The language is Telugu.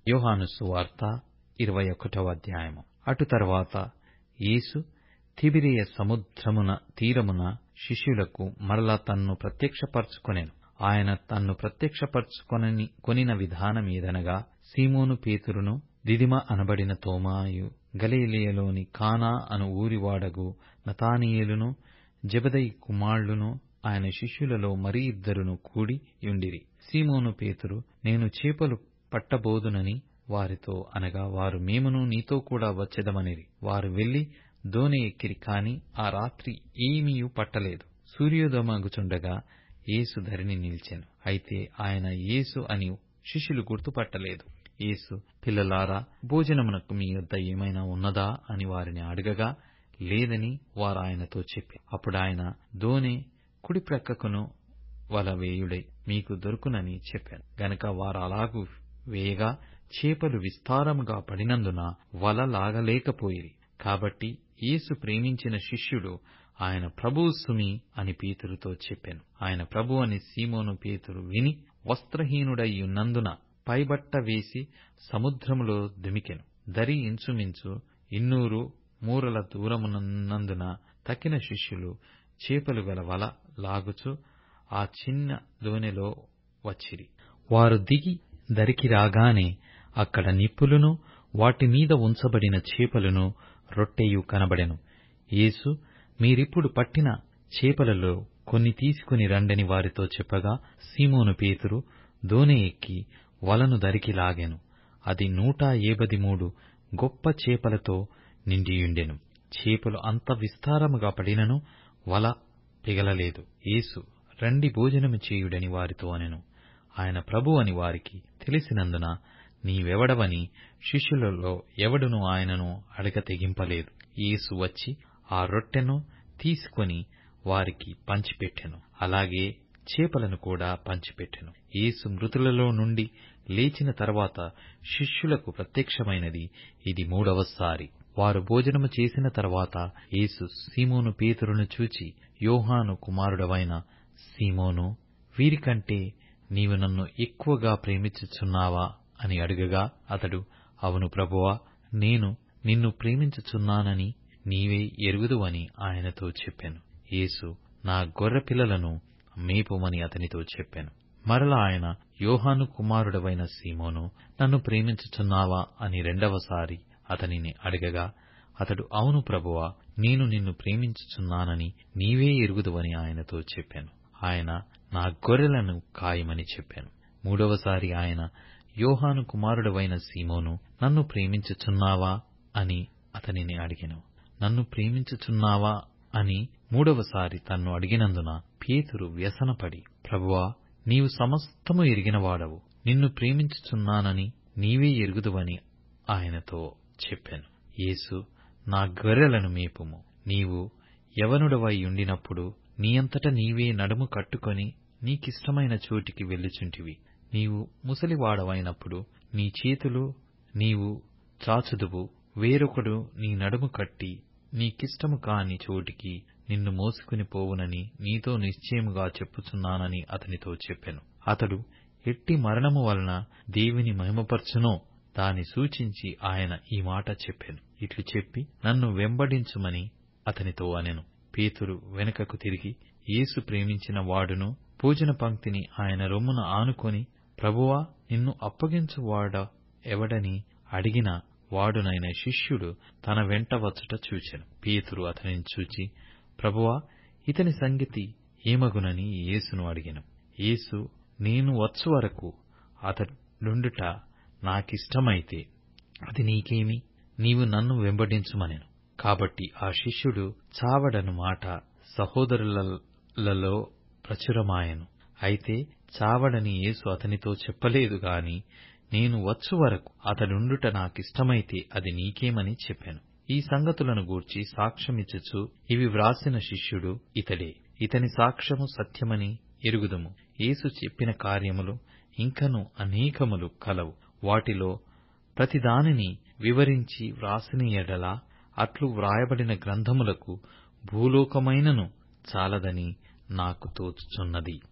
యోహాను సువార్త ఇరవై ఒకటవ అధ్యాయము అటు తరువాత యేసు తిబిరియ సముద్రమున తీరమున శిష్యులకు మరల తన్ను ప్రత్యక్షపరచుకొనెను ఆయన తన్ను ప్రత్యక్షపరచుకొనని కొనిన విధానమేదనగా సీమోను పేతురును దిదిమ అనబడిన తోమాయు గలిలయలోని కానా అను ఊరివాడగు నతానీయేలును జెబెదయి కుమారులును ఆయన శిష్యులలో మరి ఇద్దరును కూడి యుండిరి సీమోను పేతురు నేను చేపలు పట్టబోదునని వారితో అనగా వారు మేమును నీతో కూడా వచ్చెదమనిరి వారు వెళ్లి దోణి ఎక్కిరి కాని ఆ రాత్రి ఏమీయు పట్టలేదు సూర్యోదయమగుచుండగా యేసు ధరిని నిలిచెను అయితే ఆయన యేసు అని శిష్యులు గుర్తుపట్టలేదు యేసు పిల్లలారా భోజనమునకు మీ యొద్ద ఏమైనా ఉన్నదా అని వారిని అడగగా లేదని వారు ఆయనతో చెప్పారు అప్పుడాయన దోణి కుడి ప్రక్కకును వల వేయుడై మీకు దొరుకునని చెప్పాను గనుక వారు అలాగు వేయగా చేపలు విస్తారముగా పడినందున వల లాగలేకపోయిరి కాబట్టి యేసు ప్రేమించిన శిష్యుడు ఆయన ప్రభువు సుమి అని పేతురుతో చెప్పాను ఆయన ప్రభు అని సీమోను పేతురు విని వస్త్రహీనుడయ్యున్నందున పైబట్ట వేసి సముద్రములో దుమికెను దరి ఇంచుమించు ఇన్నూరు మూరల దూరమునున్నందున తక్కిన శిష్యులు చేపలు గల వల లాగుచు ఆ చిన్న దోణిలో వచ్చిరి వారు దిగి దరికి రాగానే అక్కడ నిప్పులును వాటి మీద ఉంచబడిన చేపలును రొట్టెయు కనబడెను యేసు మీరిప్పుడు పట్టిన చేపలలో కొన్ని తీసుకుని రండని వారితో చెప్పగా సీమోను పేతురు దోణి ఎక్కి వలను దరికి లాగెను అది నూట ఏబది మూడు గొప్ప చేపలతో నిండియుండెను చేపలు అంత విస్తారముగా పడినను వల పిగలలేదు యేసు రండి భోజనము చేయుడని వారితో అనెను ఆయన ప్రభు అని వారికి తెలిసినందున నీవెవడవని శిష్యులలో ఎవడును ఆయనను అడగ తెగింపలేదు యేసు వచ్చి ఆ రొట్టెను తీసుకొని వారికి పంచిపెట్టెను అలాగే చేపలను కూడా పంచిపెట్టెను యేసు మృతులలో నుండి లేచిన తర్వాత శిష్యులకు ప్రత్యక్షమైనది ఇది మూడవసారి వారు భోజనము చేసిన తర్వాత యేసు సీమోను పేతురును చూచి యోహాను కుమారుడవైన సీమోను వీరికంటే నీవు నన్ను ఎక్కువగా ప్రేమించుచున్నావా అని అడుగగా అతడు అవును ప్రభువా నేను నిన్ను ప్రేమించుచున్నానని నీవే ఎరుగుదువని ఆయనతో చెప్పాను యేసు నా గొర్రె పిల్లలను మేపుమని అతనితో చెప్పాను మరలా ఆయన యోహాను కుమారుడవైన సీమోను నన్ను ప్రేమించుచున్నావా అని రెండవసారి అతనిని అడగగా అతడు అవును ప్రభువా నేను నిన్ను ప్రేమించుచున్నానని నీవే ఎరుగుదువని ఆయనతో చెప్పాను ఆయన నా గొర్రెలను కాయమని చెప్పాను మూడవసారి ఆయన యోహాను కుమారుడవైన సీమోను నన్ను ప్రేమించుచున్నావా అని అతనిని అడిగెను నన్ను ప్రేమించుచున్నావా అని మూడవసారి తన్ను అడిగినందున పేతురు వ్యసనపడి ప్రభువా నీవు సమస్తము ఎరిగినవాడవు నిన్ను ప్రేమించుచున్నానని నీవే ఎరుగుదువని ఆయనతో చెప్పాను యేసు నా గొర్రెలను మేపుము నీవు యవనుడవై ఉండినప్పుడు నీ అంతట నీవే నడుము కట్టుకొని నీకిష్టమైన చోటికి వెళ్ళుచుంటివి నీవు ముసలివాడవైనప్పుడు నీ చేతులు నీవు చాచుదువు వేరొకడు నీ నడుము కట్టి నీకిష్టము కాని చోటికి నిన్ను మోసుకుని పోవునని నీతో నిశ్చయముగా చెప్పుచున్నానని అతనితో చెప్పెను అతడు ఎట్టి మరణము వలన దేవిని మహిమపరచునో దాని సూచించి ఆయన ఈ మాట చెప్పెను ఇట్లు చెప్పి నన్ను వెంబడించుమని అతనితో అనెను పేతురు వెనుకకు తిరిగి యేసు ప్రేమించిన వాడును భోజన పంక్తిని ఆయన రొమ్మున ఆనుకొని ప్రభువా నిన్ను అప్పగించువాడ ఎవడని అడిగిన వాడునైన శిష్యుడు తన వెంట వచ్చుట చూచెను పేతురు అతనిని చూచి ప్రభువా ఇతని సంగతి ఏమగునని యేసును అడిగెను యేసు నేను వచ్చు వరకు అతడుండుట నాకిష్టమైతే అది నీకేమి నీవు నన్ను వెంబడించుమనెను కాబట్టి ఆ శిష్యుడు చావడను మాట సహోదరులలో ప్రచురమాయెను అయితే చావడని యేసు అతనితో చెప్పలేదు గాని నేను వచ్చు వరకు అతడుండుట నాకిష్టమైతే అది నీకేమని చెప్పాను ఈ సంగతులను గూర్చి సాక్ష్యమిచ్చుచు ఇవి వ్రాసిన శిష్యుడు ఇతడే ఇతని సాక్ష్యము సత్యమని ఎరుగుదుము యేసు చెప్పిన కార్యములు ఇంకను అనేకములు కలవు వాటిలో ప్రతిదానిని వివరించి వ్రాసిన ఎడల అట్లు వ్రాయబడిన గ్రంథములకు భూలోకమైనను చాలదని నాకు తోచుచున్నది